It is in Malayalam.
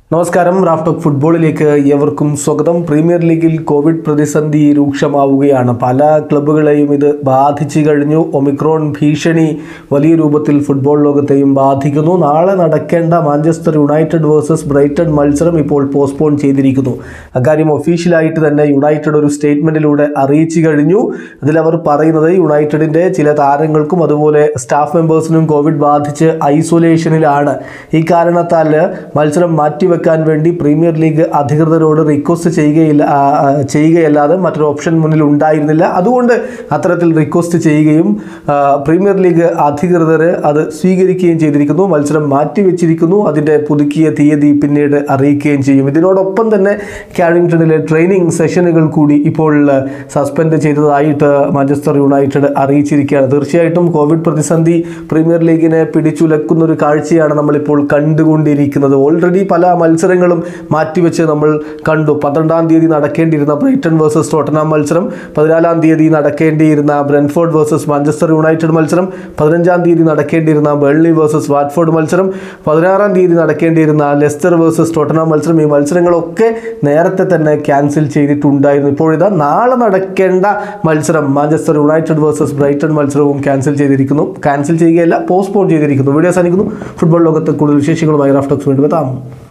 നമസ്കാരം റാഫ്റ്റോക്ക് ഫുട്ബോളിലേക്ക് ഏവർക്കും സ്വാഗതം പ്രീമിയർ ലീഗിൽ കോവിഡ് പ്രതിസന്ധി രൂക്ഷമാവുകയാണ് പല ക്ലബ്ബുകളെയും ഇത് ബാധിച്ചു കഴിഞ്ഞു ഒമിക്രോൺ ഭീഷണി വലിയ രൂപത്തിൽ ഫുട്ബോൾ ലോകത്തെയും ബാധിക്കുന്നു നാളെ നടക്കേണ്ട മാഞ്ചസ്റ്റർ യുണൈറ്റഡ് വേഴ്സസ് ബ്രൈറ്റൺ മത്സരം ഇപ്പോൾ പോസ്റ്റ്പോൺ ചെയ്തിരിക്കുന്നു അക്കാര്യം ഒഫീഷ്യലായിട്ട് തന്നെ യുണൈറ്റഡ് ഒരു സ്റ്റേറ്റ്മെന്റിലൂടെ അറിയിച്ചു കഴിഞ്ഞു അതിലവർ പറയുന്നത് യുണൈറ്റഡിന്റെ ചില താരങ്ങൾക്കും അതുപോലെ സ്റ്റാഫ് മെമ്പേഴ്സിനും കോവിഡ് ബാധിച്ച് ഐസൊലേഷനിലാണ് ഈ കാരണത്താൽ മത്സരം മാറ്റിവെക്കാൻ വേണ്ടി പ്രീമിയർ ലീഗ് അധികൃതരോട് റിക്വസ്റ്റ് ചെയ്യുകയില്ല ആ, ആ, ചെയ്യുകയല്ലാതെ മറ്റൊരു ഓപ്ഷൻ മുന്നിൽ ഉണ്ടായിരുന്നില്ല അതുകൊണ്ട് അത്തരത്തിൽ റിക്വസ്റ്റ് ചെയ്യുകയും ആ, പ്രീമിയർ ലീഗ് അധികൃതർ അത് സ്വീകരിക്കുകയും ചെയ്തിരിക്കുന്നു മത്സരം മാറ്റിവെച്ചിരിക്കുന്നു അതിൻ്റെ പുതുക്കിയ തീയതി പിന്നീട് അറിയിക്കുകയും ചെയ്യും ഇതിനോടൊപ്പം തന്നെ കാരിങ്ടണിലെ ട്രെയിനിങ് സെഷനുകൾ കൂടി ഇപ്പോൾ സസ്പെൻഡ് ചെയ്തതായിട്ട് മാഞ്ചസ്റ്റർ യുണൈറ്റഡ് അറിയിച്ചിരിക്കുകയാണ് തീർച്ചയായിട്ടും കോവിഡ് പ്രതിസന്ധി പ്രീമിയർ ലീഗിനെ പിടിച്ചുലക്കുന്ന ഒരു കാഴ്ചയാണ് നമ്മളിപ്പോൾ കണ്ടുകൊണ്ടിരിക്കുന്നത് ഓൾറെഡി പല മത്സരങ്ങളും മാറ്റിവെച്ച് നമ്മൾ കണ്ടു പന്ത്രണ്ടാം തീയതി നടക്കേണ്ടിയിരുന്ന ബ്രൈറ്റൺ വേഴ്സസ് ടോട്ടനാം മത്സരം പതിനാലാം തീയതി നടക്കേണ്ടിയിരുന്ന ബ്രെൻഫോർഡ് വേഴ്സസ് മാഞ്ചസ്റ്റർ യുണൈറ്റഡ് മത്സരം പതിനഞ്ചാം തീയതി നടക്കേണ്ടിയിരുന്ന ബേൺലി വേഴ്സസ് വാറ്റ്ഫോർഡ് മത്സരം പതിനാറാം തീയതി നടക്കേണ്ടിയിരുന്ന ലെസ്റ്റർ വേഴ്സസ് ടോട്ടനാം മത്സരം ഈ മത്സരങ്ങളൊക്കെ നേരത്തെ തന്നെ ക്യാൻസൽ ചെയ്തിട്ടുണ്ടായിരുന്നു ഇപ്പോഴിതാ നാളെ നടക്കേണ്ട മത്സരം മാഞ്ചസ്റ്റർ യുണൈറ്റഡ് വേഴ്സസ് ബ്രൈറ്റൺ മത്സരവും ക്യാൻസൽ ചെയ്തിരിക്കുന്നു ക്യാൻസൽ ചെയ്യുകയല്ല പോസ്റ്റ്പോൺ ചെയ്തിരിക്കുന്നു വീഡിയോ അവസാനിക്കുന്നു ഫുട്ബോൾ ലോകത്ത് കൂടുതൽ വിശേഷങ്ങളുമായി റാഫ്റ്റോക്സ് വീണ്ടും എത്താം